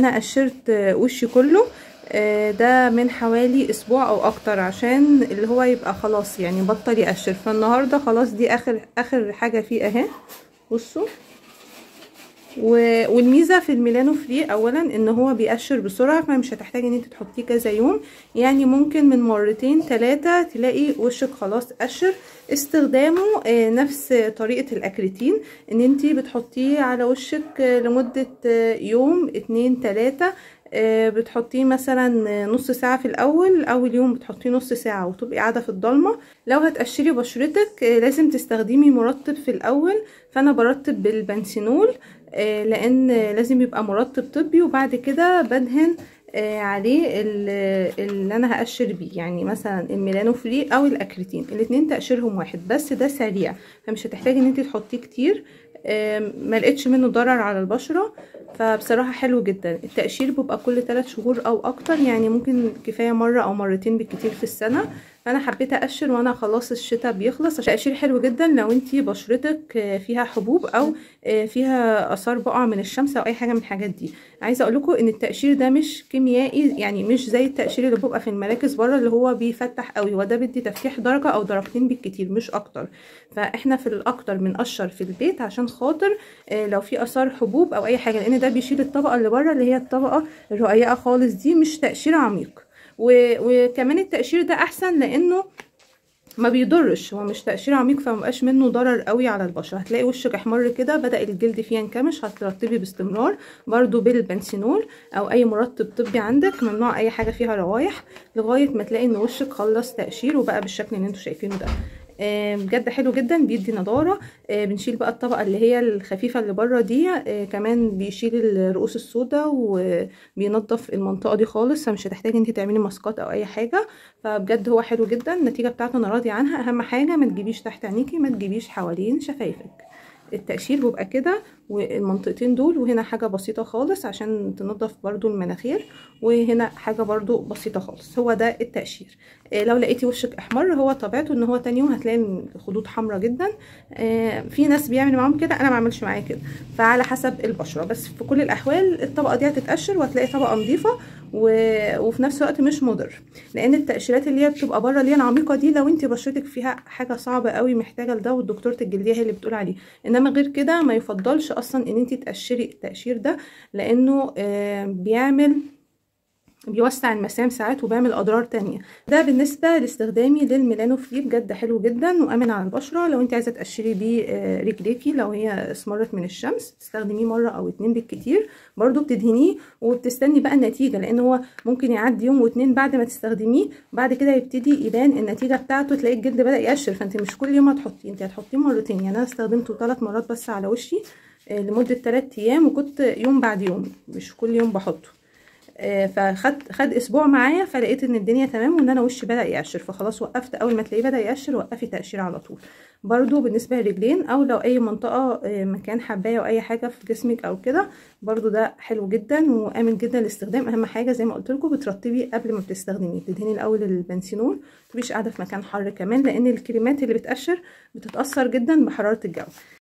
انا قشرت وشي كله ده من حوالي اسبوع او اكتر عشان اللي هو يبقى خلاص يعني بطل يقشر فالنهارده خلاص دي اخر اخر حاجه فيه اهي بصوا والميزه في الميلانو فري اولا ان هو بيقشر بسرعه فمش هتحتاجي ان انت تحطيه كذا يوم يعني ممكن من مرتين ثلاثه تلاقي وشك خلاص قشر استخدامه نفس طريقه الاكريتين ان انت بتحطيه على وشك لمده يوم اتنين تلاته بتحطيه مثلا نص ساعة في الأول أول يوم بتحطيه نص ساعة وتبقي قاعدة في الضلمة لو هتقشري بشرتك لازم تستخدمي مرطب في الأول فأنا برطب بالبنسينول لأن لازم يبقى مرطب طبي وبعد كده بدهن عليه اللي انا هقشر بيه يعني مثلا الميلانو فري او الاكريتين الاتنين تقشيرهم واحد بس ده سريع فمش هتحتاجي ان انت تحطيه كتير ما لقيتش منه ضرر على البشره فبصراحه حلو جدا التقشير بيبقى كل 3 شهور او اكتر يعني ممكن كفايه مره او مرتين بالكتير في السنه فانا حبيت اقشر وانا خلاص الشتاء بيخلص التقشير حلو جدا لو انتي بشرتك فيها حبوب او فيها اثار بقع من الشمس او اي حاجه من الحاجات دي عايزه اقول لكم ان التقشير ده مش كيميائي يعني مش زي التقشير اللي بيبقى في المراكز بره اللي هو بيفتح قوي وده بيدي تفتيح درجه او درجتين بالكتير مش اكتر فاحنا في الاكتر بنقشر في البيت عشان خاطر لو في اثار حبوب او اي حاجه لان ده بيشيل الطبقه اللي بره اللي هي الطبقه الرقيقه خالص دي مش تقشير عميق وكمان التقشير ده احسن لانه ما بيضرش هو مش تقشير عميق فمبقاش منه ضرر قوي على البشره هتلاقي وشك احمر كده بدا الجلد فيه ينكمش هترطبي باستمرار برضو بالبنسينول او اي مرطب طبي عندك ممنوع اي حاجه فيها روايح لغايه ما تلاقي ان وشك خلص تقشير وبقى بالشكل اللي انتوا شايفينه ده بجد حلو جدا بيدي نضاره بنشيل بقى الطبقه اللي هي الخفيفه اللي بره دي كمان بيشيل الرؤوس السوداء وبينظف المنطقه دي خالص فمش هتحتاجي انت تعملي ماسكات او اي حاجه فبجد هو حلو جدا النتيجه بتاعته انا راضيه عنها اهم حاجه ما تجيبيش تحت عينيكي ما تجيبيش حوالين شفايفك التقشير بيبقى كده والمنطقتين دول وهنا حاجه بسيطه خالص عشان تنظف برضو المناخير وهنا حاجه برضو بسيطه خالص هو ده التقشير إيه لو لقيتي وشك احمر هو طبيعته ان هو تاني يوم هتلاقي الخدود حمراء جدا إيه في ناس بيعمل معاهم كده انا ما بعملش معايا كده فعلى حسب البشره بس في كل الاحوال الطبقه دي هتتقشر وهتلاقي طبقه نظيفه و... وفي نفس الوقت مش مضر لان التقشيرات اللي هي بتبقى بره اللي هي العميقه دي لو انت بشرتك فيها حاجه صعبه قوي محتاجه لده والدكتوره الجلديه هي اللي بتقول عليه انما غير كده ما يفضلش اصلا ان انت تقشري التقشير ده لانه آه بيعمل بيوسع المسام ساعات وبيعمل اضرار تانية ده بالنسبه لاستخدامي للميلانو فري بجد حلو جدا وامن على البشره لو انت عايزه تقشري بيه رجليكي لو هي اسمرت من الشمس تستخدميه مره او اتنين بالكتير برضو بتدهنيه وبتستني بقى النتيجه لان هو ممكن يعدي يوم واتنين بعد ما تستخدميه بعد كده يبتدي يبان النتيجه بتاعته تلاقي الجلد بدا يقشر فانت مش كل يوم هتحطيه انت هتحطيه مرتين يعني انا استخدمته ثلاث مرات بس على وشي لمده 3 ايام وكنت يوم بعد يوم مش كل يوم بحطه فخد خد اسبوع معايا فلقيت ان الدنيا تمام وان انا وشي بدا يقشر فخلاص وقفت اول ما تلاقيه بدا يقشر وقفي تقشير على طول برضو بالنسبه للرجلين او لو اي منطقه مكان حبايه او اي حاجه في جسمك او كده برضو ده حلو جدا وامن جدا للاستخدام اهم حاجه زي ما قلت لكم بترطبي قبل ما بتستخدميه تدهني الاول البنسينول متبقيش قاعده في مكان حر كمان لان الكريمات اللي بتقشر بتتاثر جدا بحراره الجو